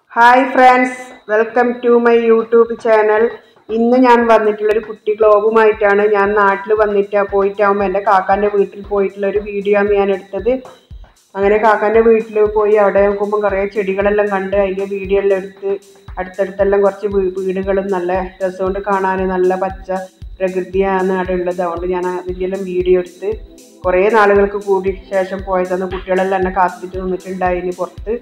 Hi friends welcome to my YouTube channel ഇന്ന് ഞാൻ വന്നിട്ടുള്ളൊരു കുട്ടി ഗ്ലോബുമായിട്ടാണ് ഞാൻ നാട്ടിൽ വന്നിട്ട് പോയിട്ടാകുമ്പോൾ എൻ്റെ കാക്കാൻ്റെ വീട്ടിൽ പോയിട്ടുള്ള ഒരു വീഡിയോ ആണ് ഞാൻ എടുത്തത് അങ്ങനെ കാക്കാൻ്റെ വീട്ടിൽ പോയി അവിടെ നോക്കുമ്പോൾ കുറേ ചെടികളെല്ലാം കണ്ട് അതിൻ്റെ വീഡിയോ എല്ലാം എടുത്ത് അടുത്തടുത്തെല്ലാം കുറച്ച് വീ- വീടുകളും നല്ല രസമുണ്ട് കാണാൻ നല്ല പച്ച പ്രകൃതിയാണ് അവിടെ ഉള്ളത് അതുകൊണ്ട് ഞാൻ അതിൻ്റെ എല്ലാം വീഡിയോ എടുത്ത് കുറേ നാളുകൾക്ക് കൂടി ശേഷം പോയതാണ് കുട്ടികളെല്ലാം എന്നെ കാത്തിട്ട് നിന്നിട്ടുണ്ടായിന് പുറത്ത്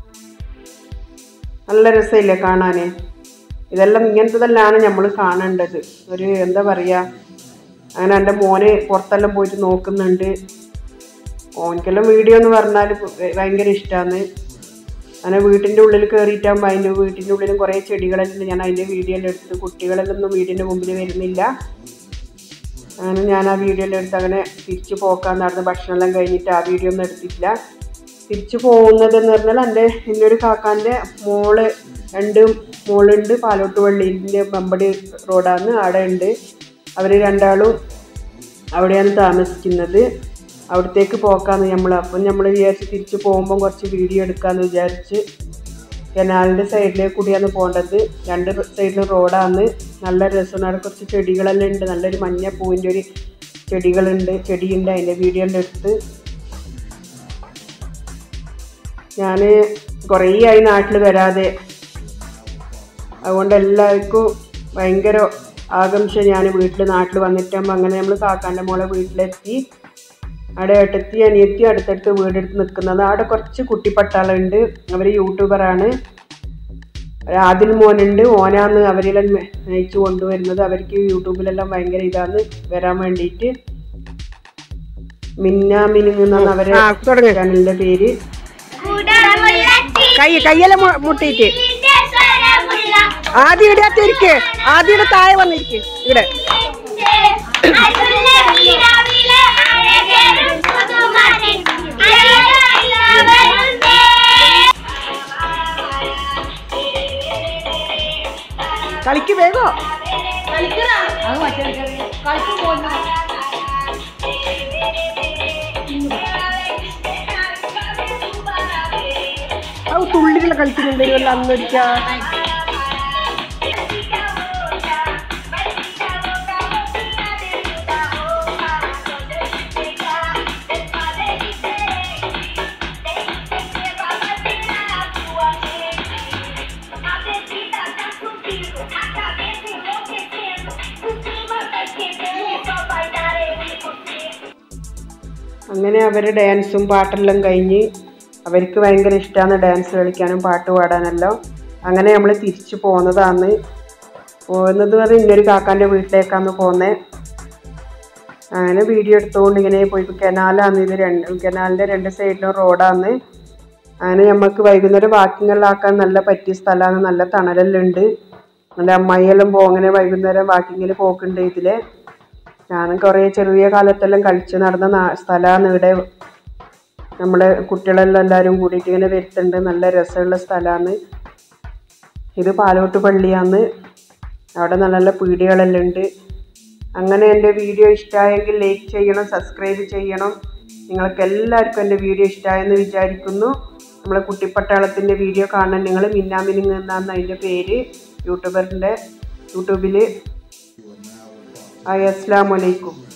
നല്ല രസമില്ലേ കാണാൻ ഇതെല്ലാം ഇങ്ങനത്തതെല്ലാണ് നമ്മൾ കാണേണ്ടത് ഒരു എന്താ പറയുക അങ്ങനെ എൻ്റെ മോന് പുറത്തെല്ലാം പോയിട്ട് നോക്കുന്നുണ്ട് ഓനിക്കെല്ലാം വീഡിയോ എന്ന് പറഞ്ഞാൽ ഭയങ്കര ഇഷ്ടമാണ് അങ്ങനെ വീട്ടിൻ്റെ ഉള്ളിൽ കയറിയിട്ടാകുമ്പോൾ അതിൻ്റെ വീട്ടിൻ്റെ ഉള്ളിലും കുറേ ചെടികളെല്ലാം ഉണ്ട്. ഞാൻ അതിൻ്റെ വീഡിയോ എല്ലാം എടുത്ത് കുട്ടികളെല്ലാം വീടിൻ്റെ മുമ്പിൽ വരുന്നില്ല അങ്ങനെ ഞാൻ ആ വീഡിയോ എല്ലാം എടുത്ത് അങ്ങനെ തിരിച്ച് പോക്കാൻ നടന്ന് ഭക്ഷണമെല്ലാം കഴിഞ്ഞിട്ട് ആ വീഡിയോ ഒന്നും എടുത്തിട്ടില്ല തിരിച്ചു പോകുന്നത് എന്ന് പറഞ്ഞാൽ എൻ്റെ എന്നൊരു കാക്കാൻ്റെ മോള് രണ്ട് മോളുണ്ട് പാലോട്ട് വള്ളീൻ്റെ ബമ്പടി റോഡാണ് അവിടെ ഉണ്ട് അവർ രണ്ടാളും അവിടെയാണ് താമസിക്കുന്നത് അവിടത്തേക്ക് പോക്കാന്ന് നമ്മൾ അപ്പം നമ്മൾ വിചാരിച്ച് തിരിച്ച് പോകുമ്പം കുറച്ച് വീഡിയോ എടുക്കാമെന്ന് വിചാരിച്ച് കനാലിൻ്റെ സൈഡിലേക്ക് കൂടിയാണ് പോകേണ്ടത് രണ്ട് സൈഡിലും റോഡാണ് നല്ല രസമാണ് അവിടെ കുറച്ച് ചെടികളെല്ലാം ഉണ്ട് നല്ലൊരു മഞ്ഞ പൂവിൻ്റെ ഒരു ചെടികളുണ്ട് ചെടിയുണ്ട് അതിൻ്റെ വീഡിയോ എല്ലാം എടുത്ത് ഞാൻ കുറേ ആയി നാട്ടിൽ വരാതെ അതുകൊണ്ട് എല്ലാവർക്കും ഭയങ്കര ആകാംക്ഷ ഞാൻ വീട്ടിൽ നാട്ടിൽ വന്നിട്ടാകുമ്പോൾ അങ്ങനെ നമ്മൾ കാക്കാൻ്റെ മോളെ വീട്ടിലെത്തി അവിടെ ഏട്ടത്തി അനിയത്തി അടുത്തടുത്ത് വീടെടുത്ത് നിൽക്കുന്നത് അവിടെ കുറച്ച് കുട്ടിപ്പട്ടാളുണ്ട് അവർ യൂട്യൂബറാണ് ആദിൽ മോനുണ്ട് ഓനാന്ന് അവരെല്ലാം നയിച്ചു കൊണ്ടുവരുന്നത് അവർക്ക് യൂട്യൂബിലെല്ലാം ഭയങ്കര ഇതാണ് വരാൻ വേണ്ടിയിട്ട് മിന്ന മിനുങ്ങ് എന്നാണ് അവരെ ചാനലിൻ്റെ പേര് കൈ കയ്യെല്ലാം മു- മുട്ടിയിട്ട് ആദ്യം ഇവിടെ ഇരിക്ക് ആദ്യം ഇവിടെ താഴെ വന്നിരിക്ക് ഇവിടെ കളിക്ക് വേഗോ അത് തുള്ളികൾ കളിക്കുന്നുണ്ട് അന്നൊരിക്കാ അങ്ങനെ അവർ ഡാൻസും പാട്ടെല്ലാം കഴിഞ്ഞ് അവർക്ക് ഭയങ്കര ഇഷ്ടമാണ് ഡാൻസ് കളിക്കാനും പാട്ട് പാടാനെല്ലാം അങ്ങനെ നമ്മൾ തിരിച്ചു പോകുന്നതാണ് പോകുന്നത് പറഞ്ഞാൽ ഇന്നൊരു കാക്കാൻ്റെ വീട്ടിലേക്കാണ് പോകുന്നത് അങ്ങനെ വീഡിയോ എടുത്തുകൊണ്ട് ഇങ്ങനെ പോയി കനാലാണ് ഇത് രണ്ട് കനാലിൻ്റെ രണ്ട് സൈഡിലും റോഡാണ് അങ്ങനെ നമുക്ക് വൈകുന്നേരം വാക്കിങ്ങെല്ലാക്കാൻ നല്ല പറ്റിയ സ്ഥലമാണ് നല്ല തണലെല്ലാം ഉണ്ട് നല്ല അമ്മായിയെല്ലാം പോകും അങ്ങനെ വൈകുന്നേരം വാക്കിങ്ങിൽ പോക്കുണ്ട് ഇതിൽ ഞാനും കുറേ ചെറിയ കാലത്തെല്ലാം കളിച്ച് നടന്ന നാ- സ്ഥലമാണ് ഇവിടെ നമ്മളെ കുട്ടികളെല്ലാം എല്ലാവരും കൂടിയിട്ട് ഇങ്ങനെ വരുത്തുന്നുണ്ട് നല്ല രസമുള്ള സ്ഥലമാണ് ഇത് പാലോട്ട് പള്ളിയാണ് അവിടെ നല്ല നല്ല പീടികളെല്ലാം ഉണ്ട് അങ്ങനെ എൻ്റെ വീഡിയോ ഇഷ്ടമായെങ്കിൽ ലൈക്ക് ചെയ്യണം സബ്സ്ക്രൈബ് ചെയ്യണം നിങ്ങൾക്ക് എല്ലാവർക്കും എൻ്റെ വീഡിയോ ഇഷ്ടമായെന്ന് വിചാരിക്കുന്നു നമ്മളെ കുട്ടിപ്പട്ടാളത്തിൻ്റെ വീഡിയോ കാണാൻ നിങ്ങൾ മിന്നാമിനിങ് എന്നാണ് അതിൻ്റെ പേര് യൂട്യൂബറിൻ്റെ യൂട്യൂബിൽ ഹായ് അസ്സാം വലൈക്കും